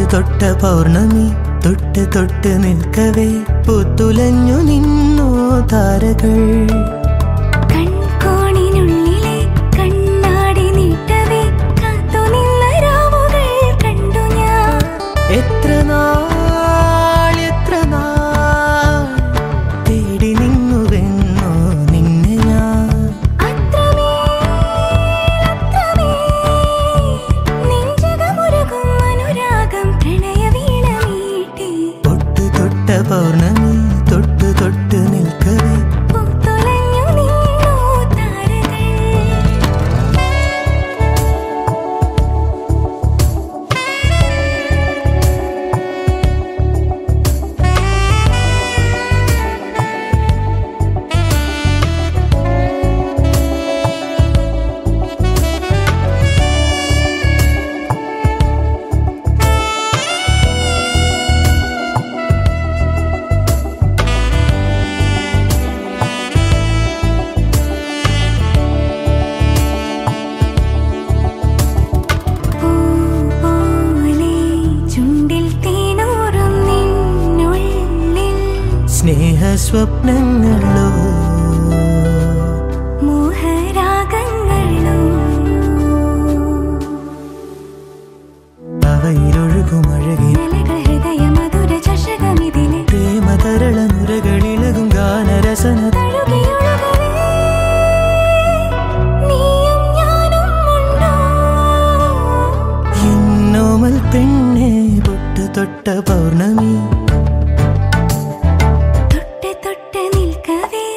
തൊട്ട പൗർണമി തൊട്ട് തൊട്ട് നിൽക്കവേ പുത്തുലഞ്ഞു നിന്നു താരകൾ കൺകോണിനുള്ളിലെ കണ്ണാടി നീട്ടവേ കാത്തുനിന്ന രാവുകൾ കണ്ടു ഞാൻ എത്ര നാൾ എത്ര നാൾ തേടി നിന്നുവെന്നോ നിന്നെ ഞാൻ അത്രമേൽ അത്രമേൽ നെഞ്ചകമുരുകും അനുരാഗം പ്രണയവീണ മീട്ടി തൊട്ട് തൊട്ട പൗർണമി തൊട്ട് തൊട്ട് നിൽക്കവേ പൂത്തുലഞ്ഞു നിന്നു താരകൾ പൂപോലെ ചുണ്ടിൽ തേനൂറും നിന്നുള്ളിൽ സ്നേഹ സ്വപ്നങ്ങളോ മോഹരാഗങ്ങളും അവയിലൊഴുകും അഴകി നലകൾ ഹൃദയ മധുര ചഷകമിതിലെ പ്രേമതരള നുരകളിളകും ഗാനരസന തഴുകിയൊഴുകവേ നീയും ഞാനും ഉണ്ടോ എന്നോമൽ പെണ്ണെ പൊട്ട് തൊട്ട പൗർണമി തൊട്ട് തൊട്ട് നിൽക്കവേ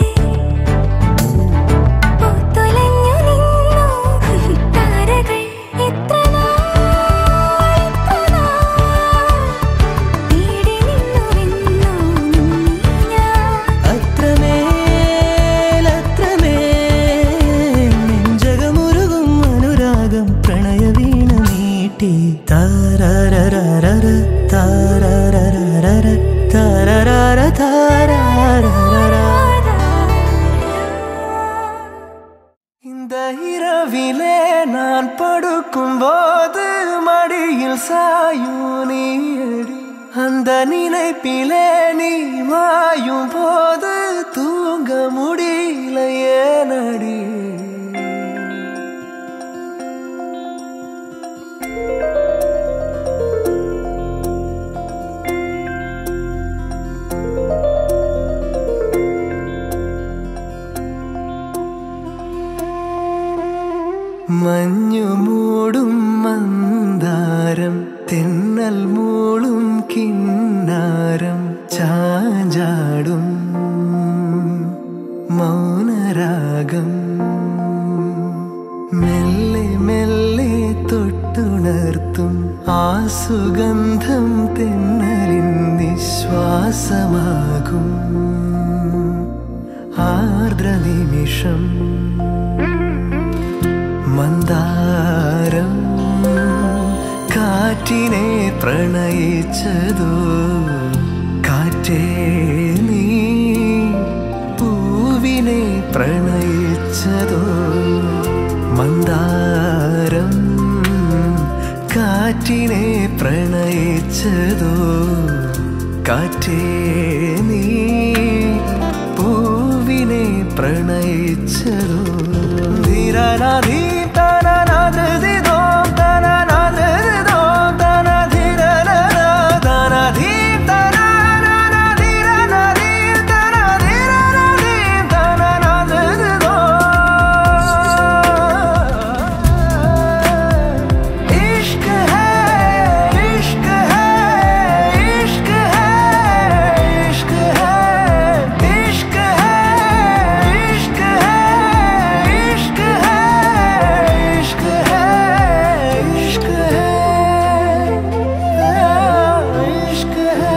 പൂത്തുലഞ്ഞു നിന്നു താരകൾ എത്ര നാൾ എത്ര നാൾ തേടി നിന്നുവെന്നോ നിന്നെ ഞാൻ അത്രമേൽ അത്രമേൽ നെഞ്ചകമുരുകും അനുരാഗം പ്രണയവീണ നീട്ടി താരരരര താരരരര താരരര താരരര இந்த இரவிலே நான் படுக்கும் போது மடியில் சாயும் நீடி அந்த நினைப்பிலே நீ மாயும் போது தூங்க முடியல ஏனடி മഞ്ഞു മൂടും മന്ദാരം തെന്നൽ മൂളും കിന്നാരം ചാഞ്ചാടും മൗനരാഗം മെല്ലെ മെല്ലെ തൊട്ടുണർത്തും ആ സുഗന്ധം തെന്നലിൻ നിശ്വാസമാകും ആർദ്ര നിമിഷം മന്ദാരം കാറ്റിനെ പ്രണയിച്ചതോ കാറ്റേ നീ പൂവിനെ പ്രണയിച്ചതോ മന്ദാരം കാറ്റിനെ പ്രണയിച്ചതോ കാറ്റേ നീ പൂവിനെ പ്രണയിച്ചതോ ധീരനാധീ തനനാഥിതോ തനനാഥിതോ തനധീരനന തനധീ തനനനധീരനധീ തനധീരനധീ തനനാഥിതോ इश्क है इश्क है इश्क है इश्क है इश्क है इश्क है इश्क है इश्क है इश्क है इश्क है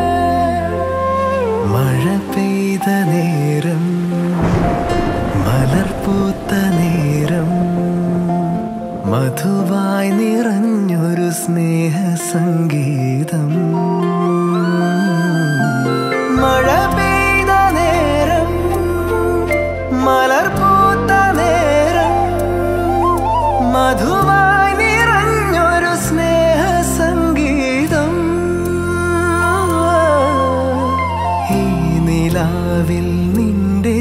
മഴ പെയ്ത നേരം മലർപൂത്ത നേരം മധുവായി നിറഞ്ഞൊരു സ്നേഹ സംഗീതം മഴ പെയ്ത നേരം മലർപൂത്ത നേരം മധുവായി നിറഞ്ഞൊരു സ്നേഹ സംഗീതം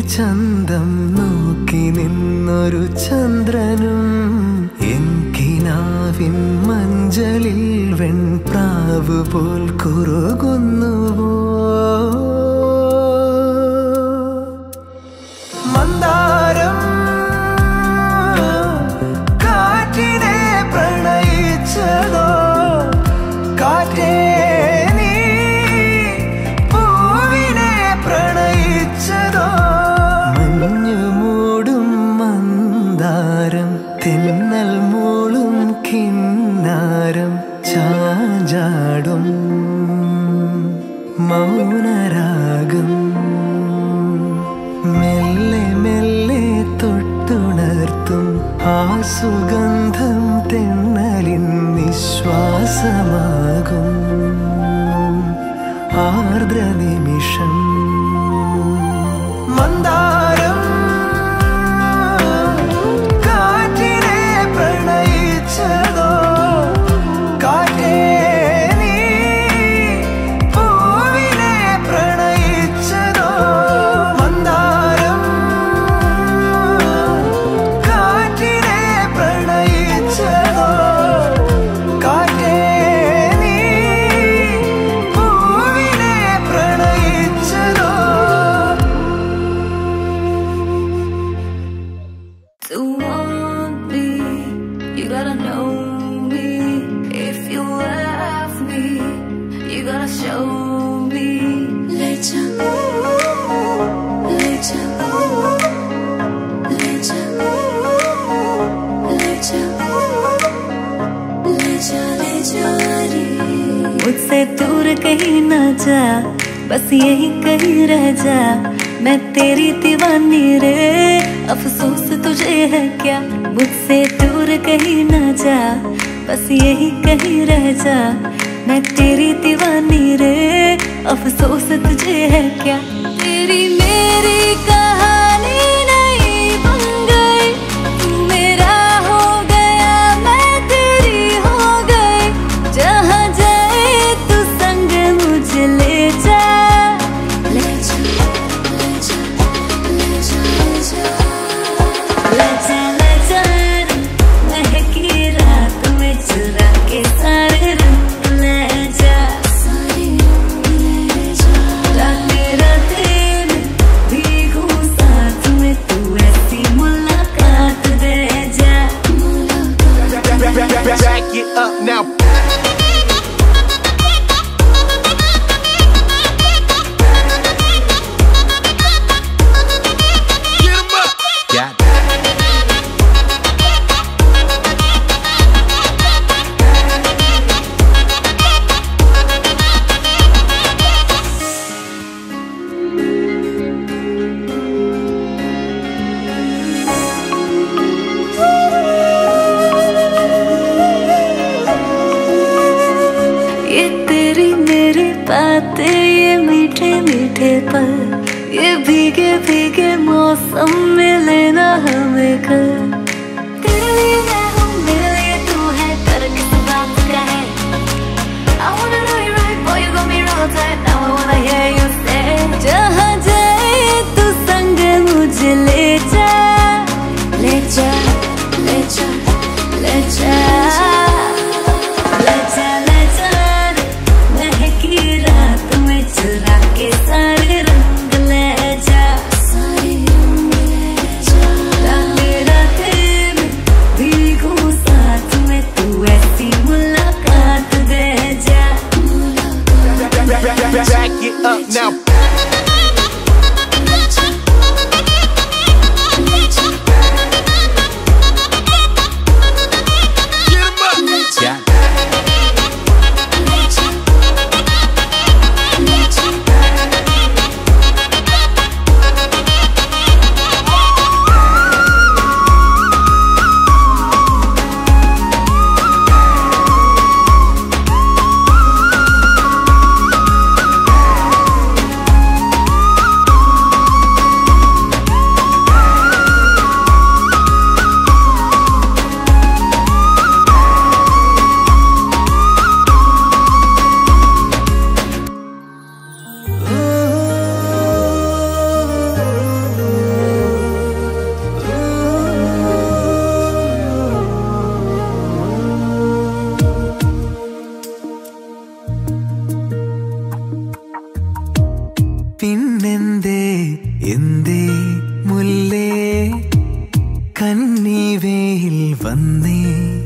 ചന്തം നോക്കി നിന്നൊരു ചന്ദ്രനും എൻ കിനാവിൻ മഞ്ചലിൽ വെൺപ്രാവ് പോൽ കുറുകുന്നുവോ മന്ദാരം കാറ്റിനെ പ്രണയിച്ചതോ കാറ്റേ നീ പൂവിനെ പ്രണയിച്ചതോ മഞ്ഞു മൂടും മന്ദാരം തെന്നൽ മൂളും കിന്നാരം ചാഞ്ചാടും മൗനരാഗം മെല്ലെ മെല്ലെ തൊട്ടുണർത്തും ആ സുഗന്ധം തെന്നലിൻ നിശ്വാസമാകും ആർദ്ര നിമിഷം മന്ദാരം കാറ്റിനെ പ്രണയിച്ചതോ കാറ്റേ നീ പൂവിനെ പ്രണയിച്ചതോ മന്ദാരം കാറ്റിനെ പ്രണയിച്ചതോ കാറ്റേ നീ പൂവിനെ പ്രണയിച്ചതോ To want me, you gotta know me. If you love me, you gotta show me. Lecha, lecha, lecha, lecha, lecha, lecha, मुझसे दूर कहीं ना जा बस यही कहीं रह जा मैं तेरी दीवानी रे अफसोस तुझे है क्या मुझसे दूर कहीं ना जा बस यही कहीं रह जा मैं तेरी दीवानी रे अफसोस तुझे है क्या तेरी मेरी कहानी नहीं बन गई तू मेरा हो गया मैं तेरी हो गई जहाँ जाए तू संग मुझे ले जा lecha, lecha, lecha, lecha. ले जा ले जा महकी रात में चुरा के सारे रंग ले जा राते राते में भीगू साथ में तू ऐसी मुलाकात दे जा Back it up now. Get 'em up. Got ये तेरी मेरी बातें ये मीठे मीठे पल ये भीगे भीगे मौसम में लेना हमें कर तेरे लिए मैं हूँ मेरे लिए तू है कर किस बात का है I wanna know you right boy you got me wrong time now I wanna hear you say जहाँ जाए तू संग मुझे ले जा ले जा ले जा ले जा ले जा ले जा महकी रात में चुरा के सारे रंग ले जा राते राते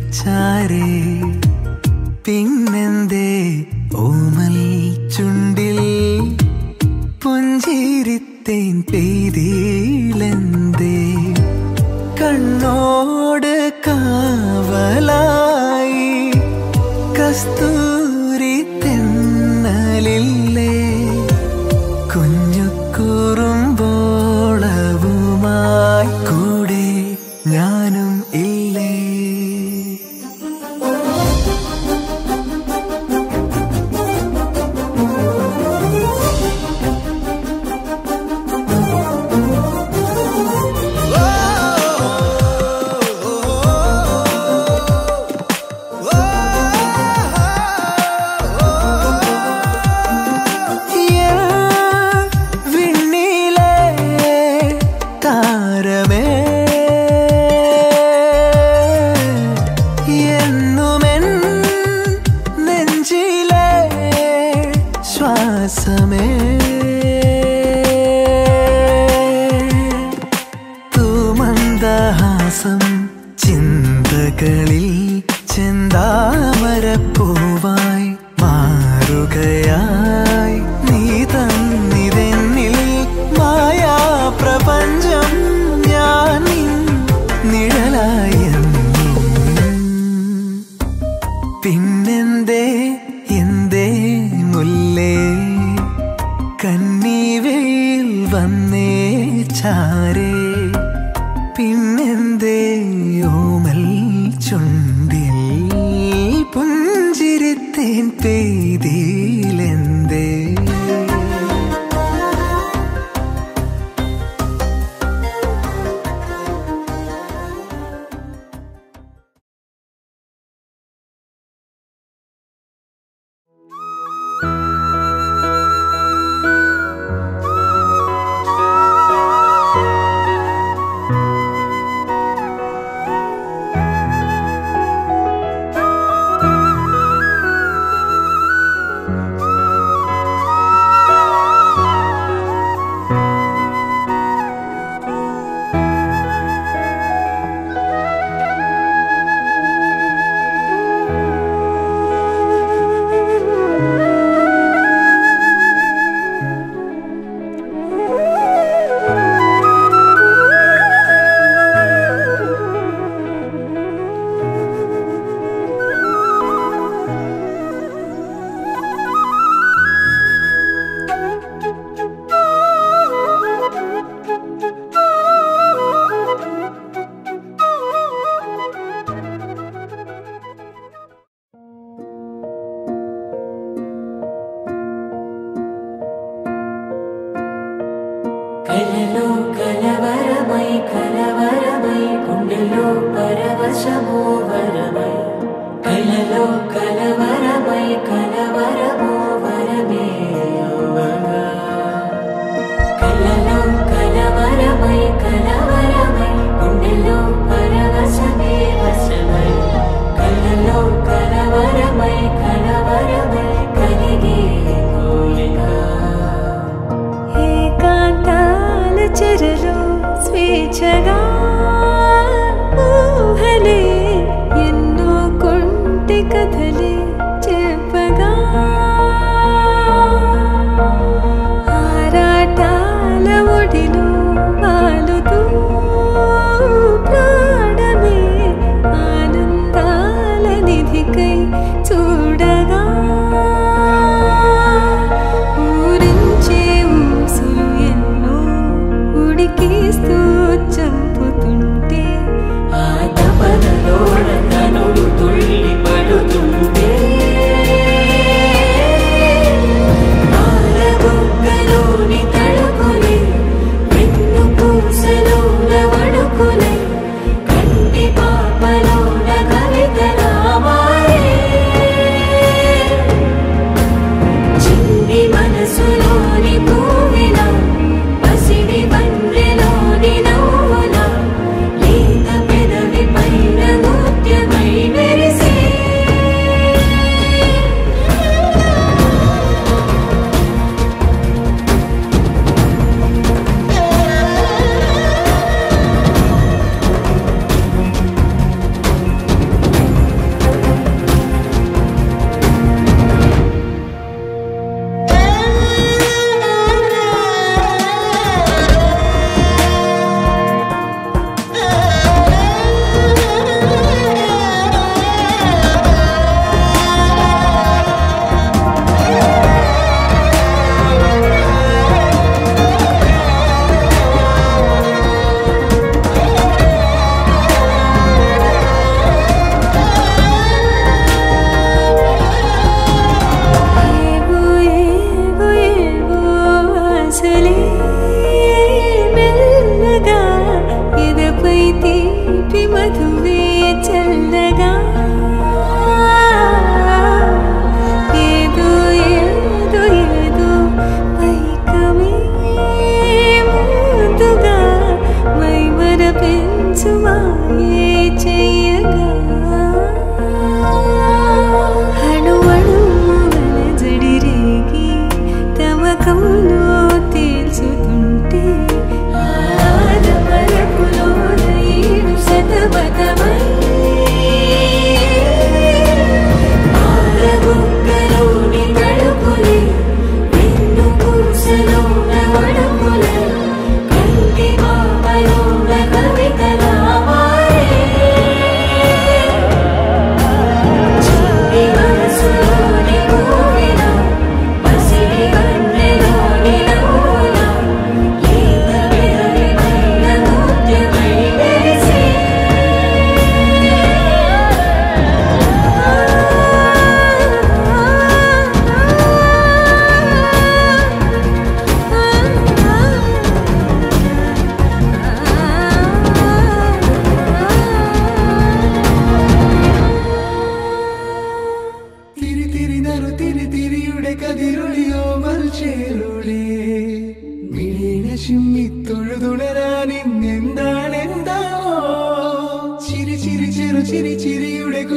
ചാരേ പിന്നെന്തേ ഓമൽ ചുണ്ടിൽ പുഞ്ചിരിത്തേൻ പെയ്തിലെന്തേ കണ്ണോട് കാവലായി കസ്തൂരി തെന്നലില്ലേ കുഞ്ഞു കുറുമ്പോളവുമായി കൂടെ ഞാനും ഇല്ലേ വിണ്ണിലെ താരമേ എന്നുമെൻ നെഞ്ചിലെ ശ്വാസമേ തൂമന്ദഹാസം ചിന്തകളിൽ ചെന്താമരപ്പൂവായി മാറുകയായി നീ തന്നിതെന്നിൽ മായാ പ്രപഞ്ചം ഞാൻ നിൻ നിഴലായെന്നും പിന്നെന്തേ എന്തേ മുല്ലേ കന്നീവയിൽ വന്നേ ചാരേ പിന്നെന്തേ ഓമൽ ചുണ്ടിൽ പുഞ്ചിരിത്തേൻ പെയ്തിലെന്തേ కలలో కలవరమై కలవరమై గుండెలో పరవశమో వరమై కలలో కలవరమై కలవరమో వరమే అవ్వగా కలలో కలవరమై కలవరమై గుండెలో పరవశమే వశమై కలలో కలవరమై కలవరమై కలిగే కోరిక ఏకాంతాల చెరలో స్వేచ్ఛగా ఊహలే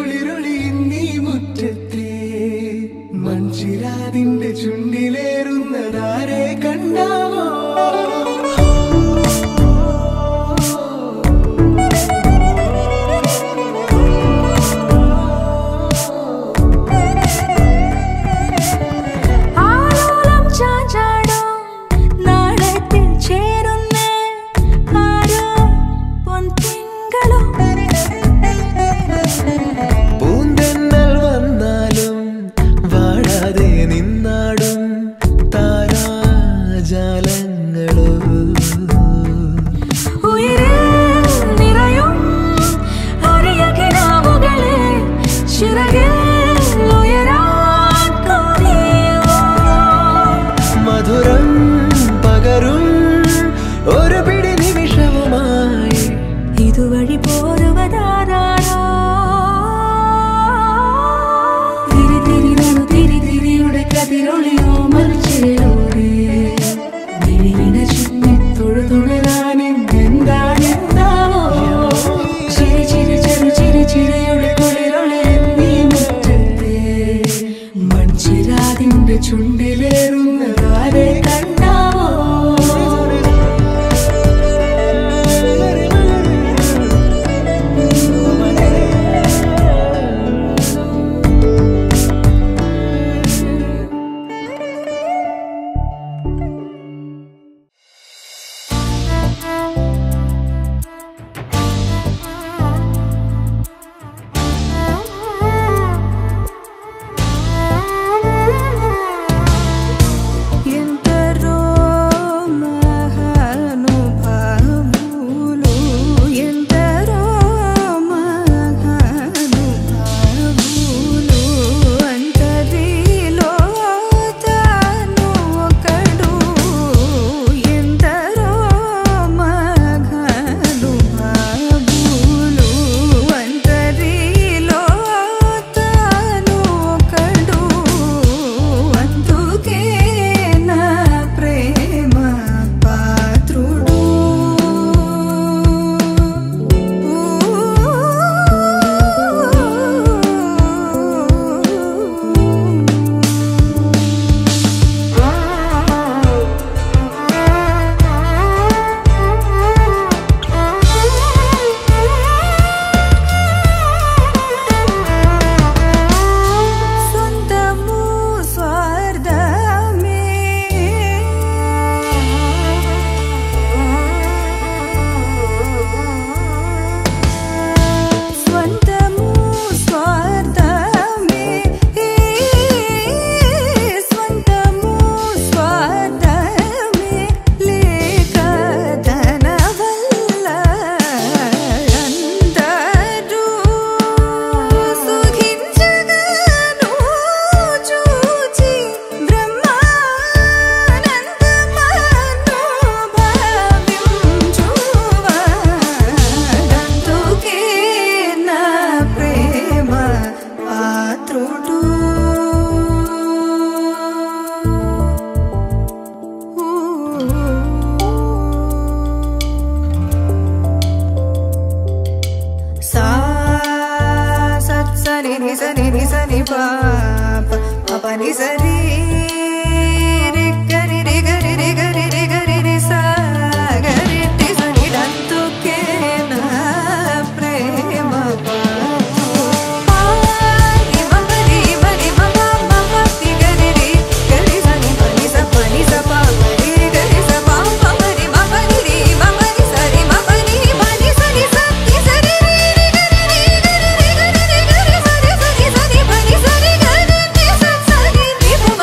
കുളിരൊളി നീ മുറ്റത്തെ മൺചിരാതിന്റെ ചുണ്ടിലേറുന്നതാരെ കണ്ടാവോ ആലോലം ചാഞ്ചാടും നാളത്തിൽ ചേരുന്നേ ആരോ പൊൻതിങ്കളും പൂന്തെന്നൽ വന്നാലും വാഴാതെ നിന്നാടും താരാജാലങ്ങളോ ഉയരിൽ നിറയും അരിയ കിനാവുകളെ ചിറകിൽ ഉയരാൻ തോന്നിയോ മധുരം പകരും ഒരു പിടി നിമിഷവുമായി ഇതുവഴി പോരുവതാരാണോ തിരി തിരി നടു തിരി തിരിയുടെ കതിരൊളിയോ മറിച്ചിലൂടെ വിഴിവിട ചുറ്റി തൊഴുതുണരാനും എന്താണെന്താവോ ചിരി ചിരി ചെറു ചിരി ചിരിയുടെ കുളിരൊളി നീ മുറ്റത്തെ മൺചിരാതിന്റെ ചുണ്ടിലേറുന്നതാരെ കണ്ടാവോ ఎందరో మహానుభావులు ఎందరో మహానుభావులు అంతరిలో తాను ఒకడు ఎందరో మహానుభావులు అంతరిలో తాను ఒకడు అందుకే నా ప్రేమ పాత్రుడు సొంతము స్వార్థమే స్వంతము స్వార్థమే స్వంతము స్వార్థమే లేక ధన వల్ల అందరూ సుఖించగను చూచి బ్రహ్మానందమనుభవించువాడందుకే నా ప్రేమ పాత్రుడు సా సత్ సని ని సని ని సని పా ప ని సరి రి గరి రి గరి రి గరి రి గరి రి సా గరి టి సని డంతుకే నా ప్రేమ పా ని మ గరి మ ని మ మ మ మ తి గరి రి గరి సని ప ని స ప ని స ప గరి రి గరి స ప ప మ రి మ ప ని రి మ మ ని స రి మ ప ని మ ని స ని స ని స రి రి రి గరి రి గరి రి గరి రి గరి స రి స ని స ని ప ని స రి గరి ని స స ని ని ప మ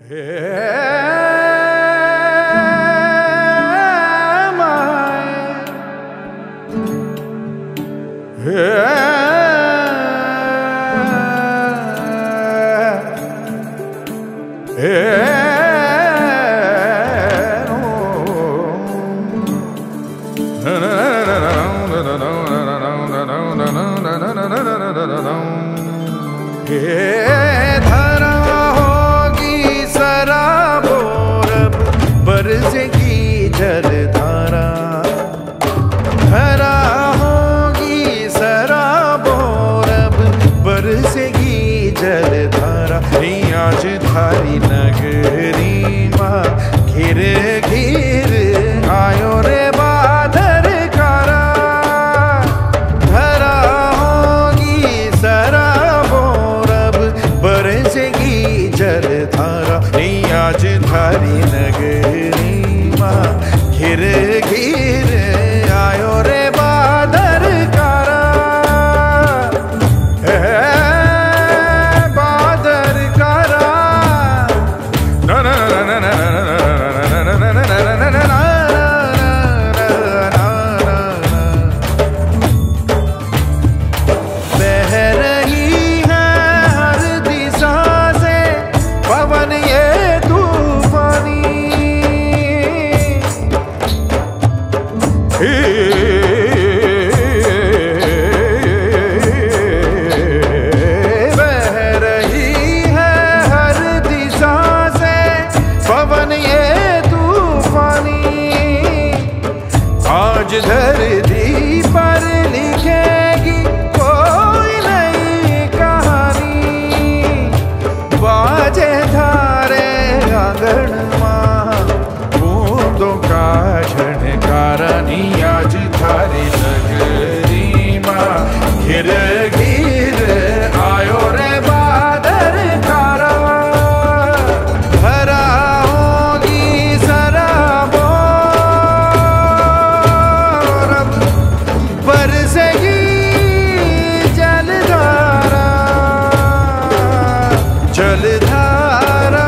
धरा होगी सराबोरब बरसेगी जलधारा धरा होगी सराबोरब बरसेगी जलधारा नहीं आज थारी नगरी माँ घिर घिर आयो रे बादर कारा धरा होगी सराबोरब बरसेगी जलधारा नहीं आज धारी नगरी माँ घिर घिर आयो रे बादर कारा ए, बादर कारा ना ना ना ना ना ना ना ना ना ना ना ना ना ना बह रही है हर दिशा से पवन ये तूफानी बह रही है हर दिशा से पवन ये तूफानी आज धरती पर लिखेगी कोई नई कहानी बाजे धारे आंगन माँ बूंदों का झनकारानी आज थारी नगरी माँ घिर घिर आयो रे बादर कारा भरा होगी सराबों बरसेगी जलधारा जलधारा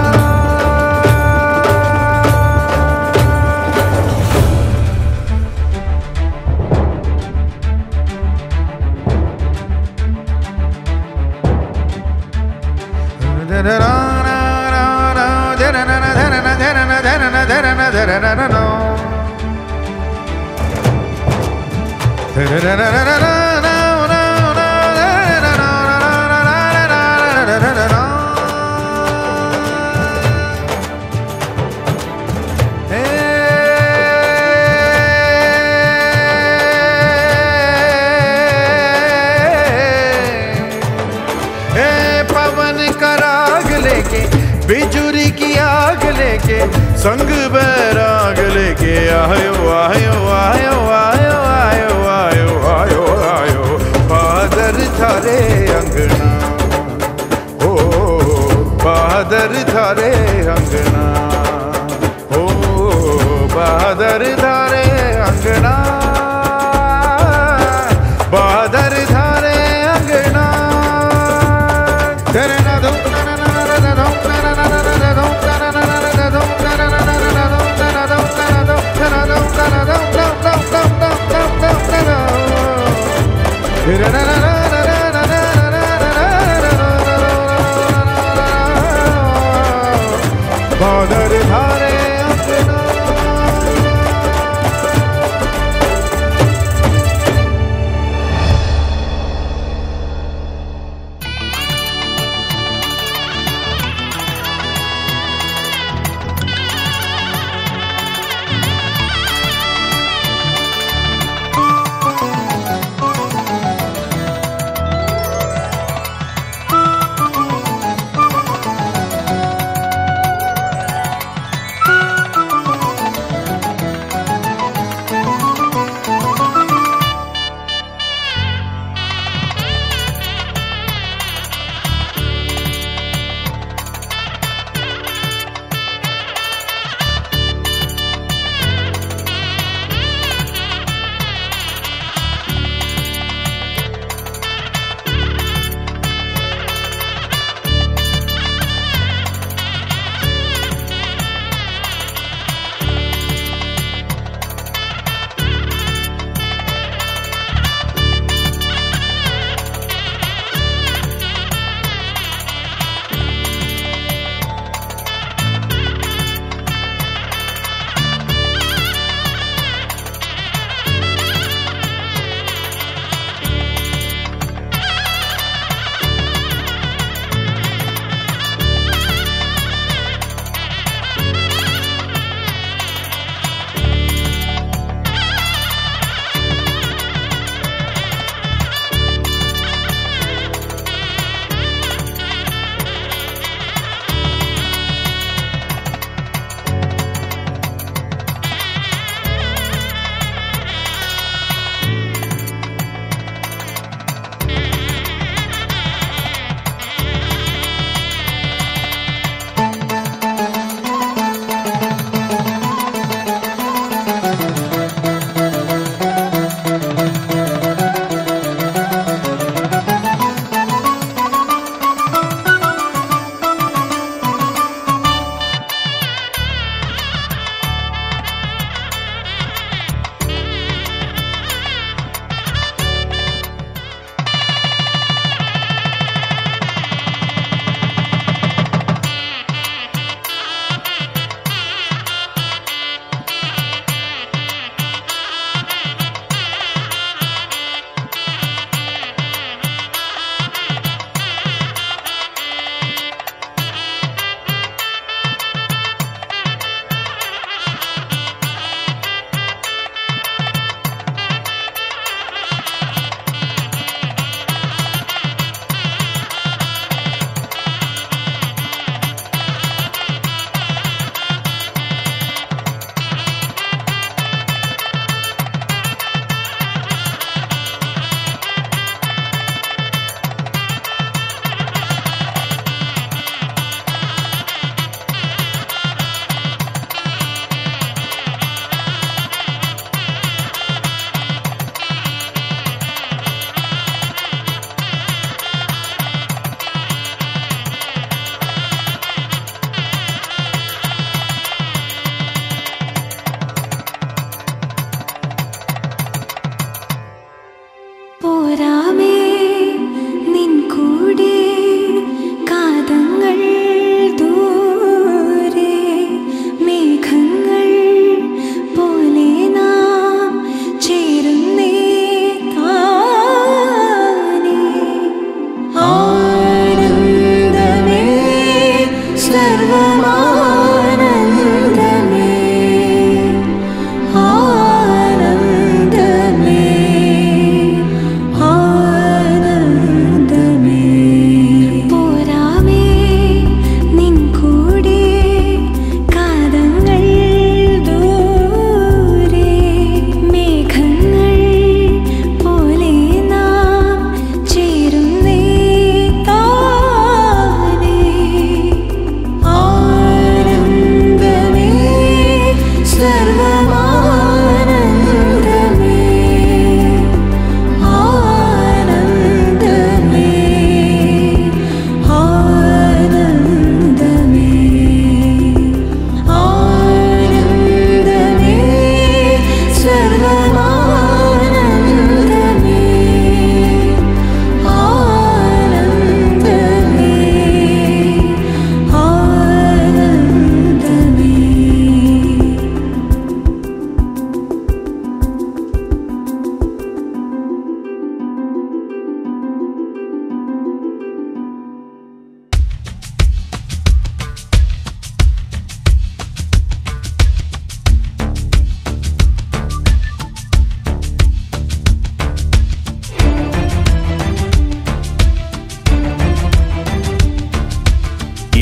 ए पवन का राग लेके बिजुरी की आग लेके संग बैराग लेके आयो आयो आयो आयो आयो आयो आयो आयो बादर थारे अंगना ओ बादर थारे अंगना ओ बादर थारे अंगना बादर थारे अंगना बादर धारे अपना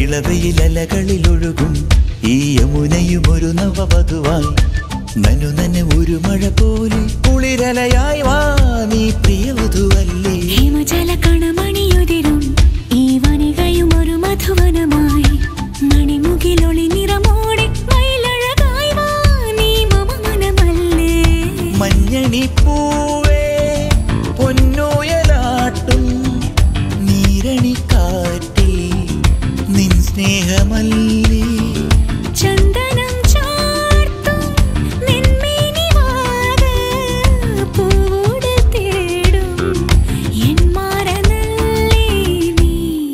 ഇളവയിലലകളിലൊഴുകും ഈ യമുനയും ഒരു നവവധുവായി നനു നന ഒരു മഴ പോലെ കുളിരലയായി വാ നീ പ്രിയവധുവല്ലേ ഹിമജല കണമണിയുതിരും ഈ വനികയും ഒരു മധുവനമായി മണിമുകിലൊളി നിറമോടെ മയിലഴകായി വാ നീ മമ മനമല്ലേ മഞ്ഞണി പൂവേ പൊന്നോയലാട്ടും നീരണിക്കാറ്റിൽ നിൻ സ്നേഹമല്ലേ ചന്ദനം ചാർത്തും നിന്മേനിവാക പൂവോട് തേടും എൻ മാറനല്ലേ നീ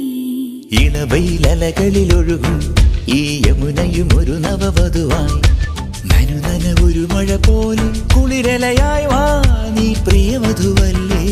ഇളവയിലലകളിലൊഴുകും ഈ യമുനയും ഒരു നവവധുവായി നനുനന ഒരു മഴ പോലെ കുളിരലയായി വാ നീ പ്രിയവധുവല്ലേ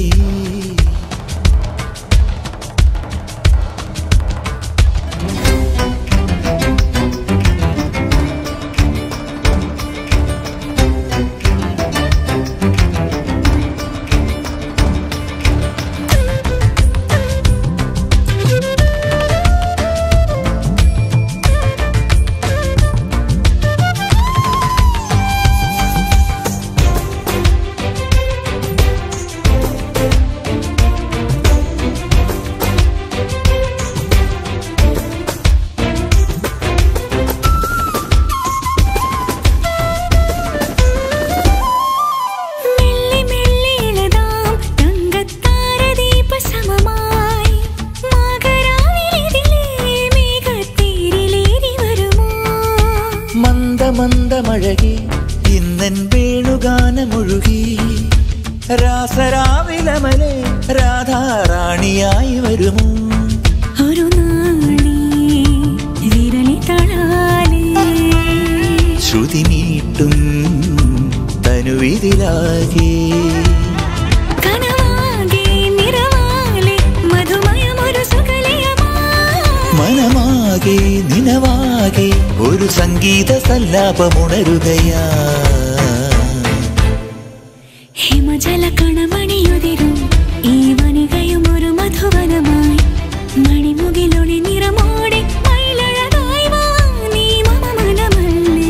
മെല്ലെ മെല്ലെ ഇളതാം തങ്കത്താരദീപസമമായി മകരാവിലിതിലേ മേഘത്തേരിലേറി വരുമോ മന്ദമന്ദമഴകി ഇന്നൻ വേണുഗാനമൊഴുകി രാസരാവിലമലെ രാധാറാണിയായി വരുമോ ഒരു നാളി വിരലി തളാലേ ശ്രുതി നീട്ടും തനുവിതിലാകെ കനവാകെ നിറവാലെ മധുമയമൊരു സുഖലയമായി മനമാകെ നിനവാകെ ഒരു സംഗീത സല്ലാപമുണരുകയാ ഹിമജല കണമണിയുതിരും ഈ വനികയും ഒരു മധുവനമായി മണിമുകിലൊളി നിറമോടെ മയിലഴകായി വാ നീ മമ മനമല്ലേ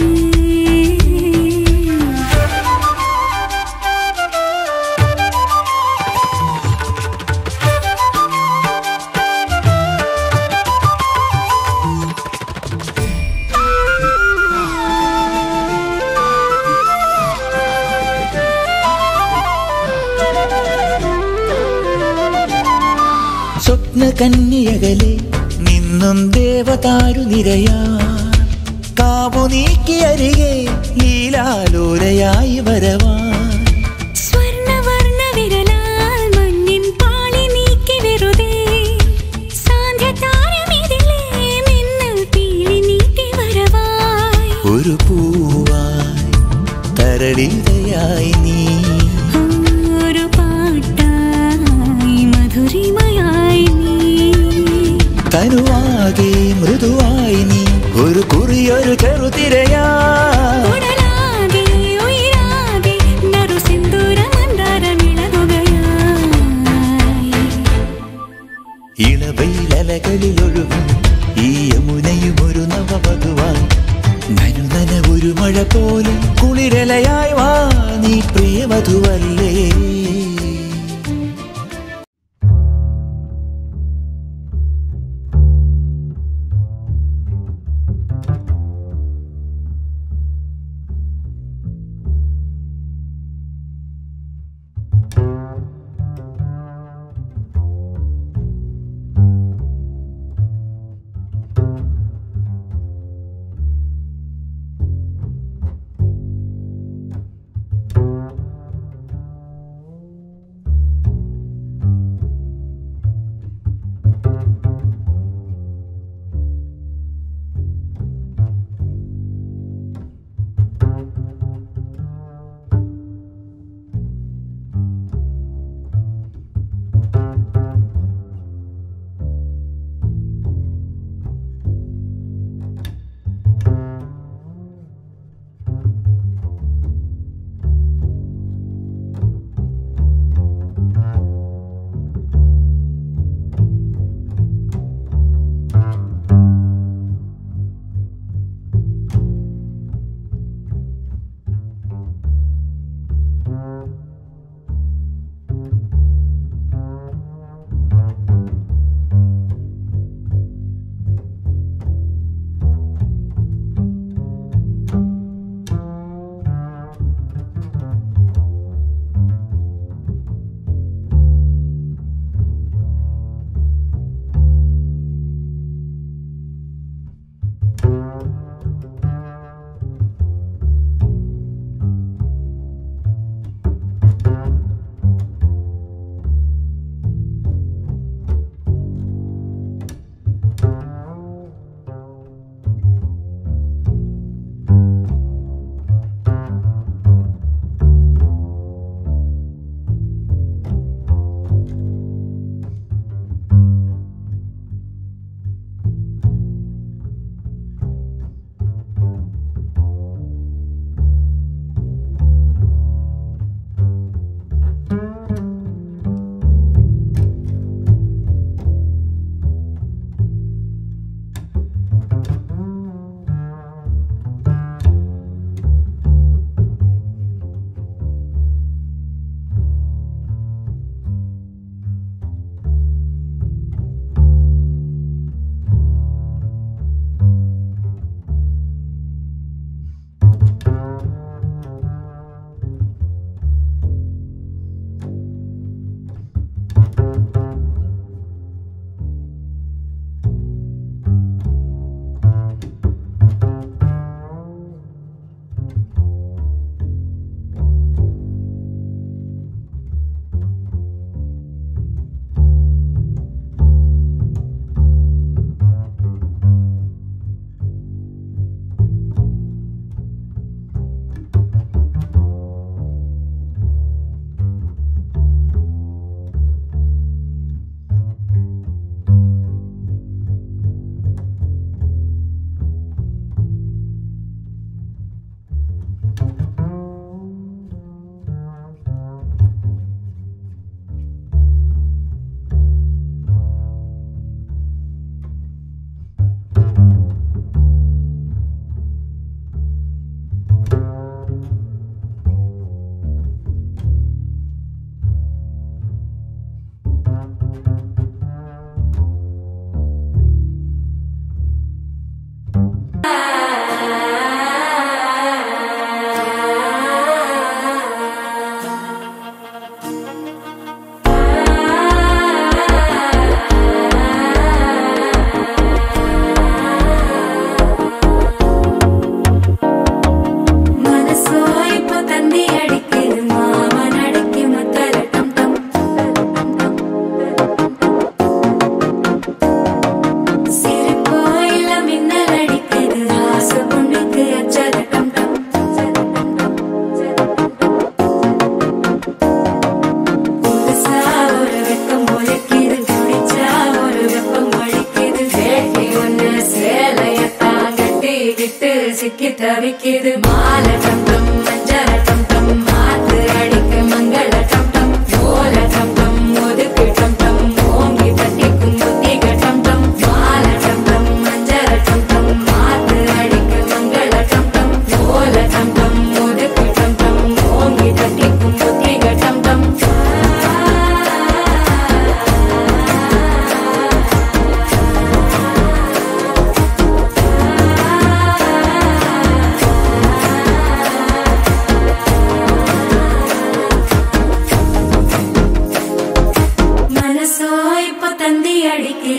സ്വപ്ന കന്യകലെ നിന്നും ദേവതാരു നിരയാ കാവു നീക്കിയരികെ ലീലാലോലയായി വരവാ സ്വർണ്ണവർണ്ണ വിരലാൽ മഞ്ഞിൻ പാളി നീക്കി വെറുതെ സാന്ധ്യതാരമിതിലേ മിന്നൽ പീലി നീട്ടി വരവായി ഒരു പൂവായി തരളിതയായി നീ ഒരു പാട്ടായി മധുരിമയായി നീ തനുവാകെ മൃദുവായി നീ ഒരു കുറിയൊരു ചെറുതിരയാ ഉടലാകെ ഉയരാകെ നറു സിന്ദൂര മന്ദാരമിളകുകയായി ഇളവയിലലകളിലൊഴുകും ഈ യമുനയും ഒരു നവവധുവായി നനുനന ഒരു മഴ പോലെ കുളിരലയായി വാ നീ പ്രിയവധുവല്ലേ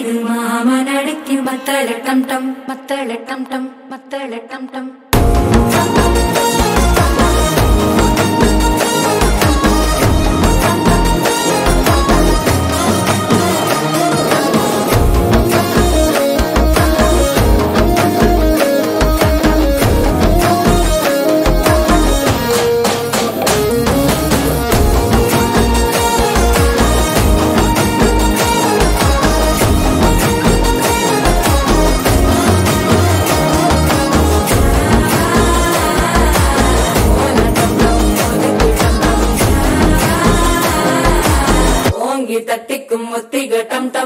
ചെയ്ത് മാമനടയ്ക്ക് മത്തളട്ടം ടം മത്തളട്ടം ടം മത്തളട്ടം ടം ഓങ്കി തട്ടിക്കും ഒത്തിക ടം ടം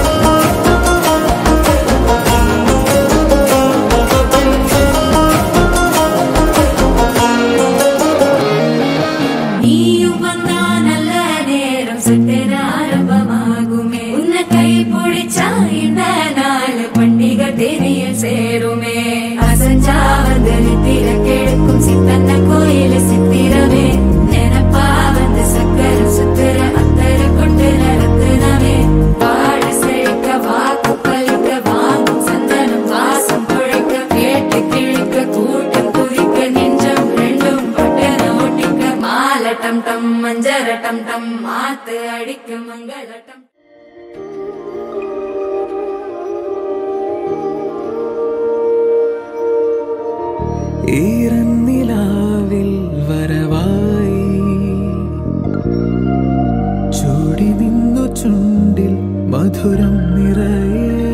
നീയും വന്നാ നല്ല നേരം സുട്ടര ആരംഭമാകുമേ ഉന്ന കൈ പൊടിച്ചാ இந்த நாள் பண்டிகை தெரியல் சேருமே அசஞ்சாவதலி திறக்கெடுக்கும் சித்தன்ன கோயில சித்திரமே நினப்பா வந்து சக்கர சுத்துற அத்தர கொண்டு நடத்துனவே வாழ செழிக்க வாக்கு பலிக்க வாங்கும் சந்தனம் வாசம் குழைக்க கேட்டு கிழிக்க கூட்டம் குதிக்க நெஞ்சம் ரெண்டும் பட்டன ஒட்டிக்க மாலை டம் டம் மஞ்சர டம் டம் மாத்து அடிக்க மங்கள டம் ഈറന്നിലാവിൽ വരവായി ചൂടി നിന്നു ചുണ്ടിൽ മധുരം നിറയെ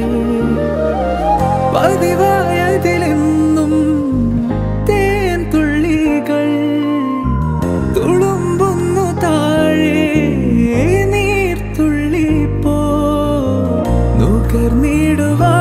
പതിവായതിലെന്നും തേൻ തുള്ളികൾ തുളുമ്പുന്നു താഴെ നീർത്തുള്ളി പോ നുകർന്നിടുവാ